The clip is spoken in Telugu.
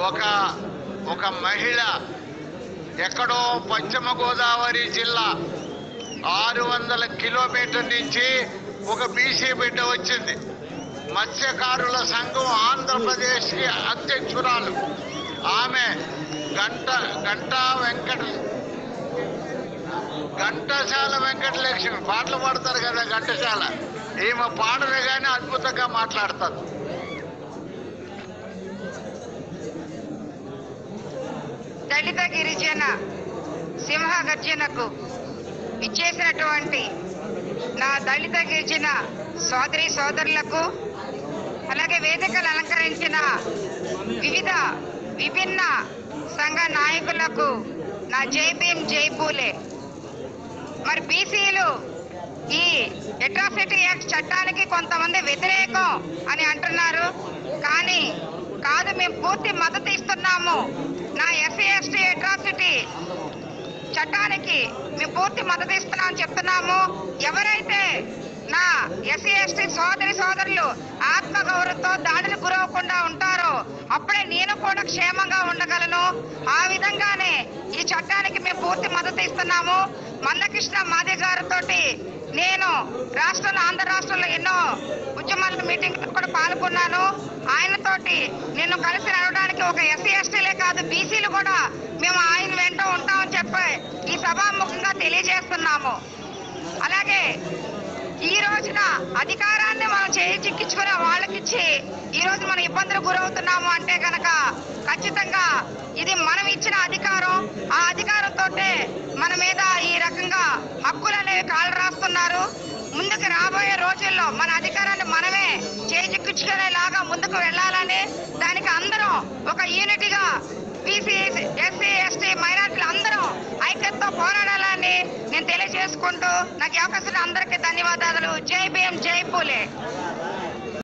ఒక ఒక మహిళ ఎక్కడో పశ్చిమ గోదావరి జిల్లా ఆరు వందల కిలోమీటర్ నుంచి ఒక బీసీ బిడ్డ వచ్చింది మత్స్యకారుల సంఘం ఆంధ్రప్రదేశ్ కి అధ్యక్షురాలు ఆమె గంట గంటా వెంకట ఘంటసాల వెంకటలక్ష్మి పాటలు పాడతారు కదా ఘంటసాల ఈమె పాడలే కానీ అద్భుతంగా మాట్లాడతారు దళిత గిరిజన సింహ గర్జనకు ఇచ్చేసినటువంటి నా దళిత గిరిజన సోదరి సోదరులకు అలాగే వేదికలు అలంకరించిన వివిధ విభిన్న సంఘ నాయకులకు నా జై భీమ్ జై పూలే మరి బీసీలు ఈ అట్రాసిటీ యాక్ట్ చట్టానికి కొంతమంది వ్యతిరేకం అని అంటున్నారు కానీ కాదు మేము పూర్తి మద్దతు ఇస్తున్నాము నా ఎస్సీ ఎస్టీ అట్రాసిటీ చట్టానికి మేము పూర్తి మద్దతు ఇస్తున్నామని చెప్తున్నాము ఎవరైతే నా ఎస్సీ ఎస్టీ సోదరి సోదరులు ఆత్మగౌరవంతో దాడిని గురవకుండా ఉంటారో అప్పుడే నేను కూడా క్షేమంగా ఉండగలను ఆ విధంగానే ఈ చట్టానికి మేము పూర్తి మద్దతు ఇస్తున్నాము మందకృష్ణ మాది గారితో నేను రాష్ట్రంలో ఆంధ్ర రాష్ట్రంలో ఎన్నో ఉద్యమాల మీటింగ్ కూడా పాల్గొన్నాను ఆయనతోటి నేను కలిసి నడవడానికి ఒక ఎస్సీ ఎస్టీలే కాదు బీసీలు కూడా మేము ఆయన వెంట ఉంటామని చెప్పి ఈ సభాముఖంగా తెలియజేస్తున్నాము అలాగే ఈ రోజున అధికారాన్ని మనం చేయి చిక్కించుకునే వాళ్ళకిచ్చి ఈ రోజు మనం ఇబ్బందులు గురవుతున్నాము అంటే గనక ఖచ్చితంగా ఇది మనం ఇచ్చిన అధికారం ఆ అధికారంతో మన మీద ఈ రకంగా హక్కులు అనేవి కాళ్ళు రాస్తున్నారు ముందుకు రాబోయే రోజుల్లో మన అధికారాన్ని మనమే చేజిక్కించుకునేలాగా ముందుకు వెళ్ళాలని దానికి అందరం ఒక యూనిటీగా బీసీ ఎస్సీ ఎస్టీ మైనార్టీలు అందరం ఐక్యతతో పోరాడాలని నేను తెలియజేసుకుంటూ నాకు ఈ అవకాశం అందరికీ ధన్యవాదాలు జై భీమ్ జై పూలే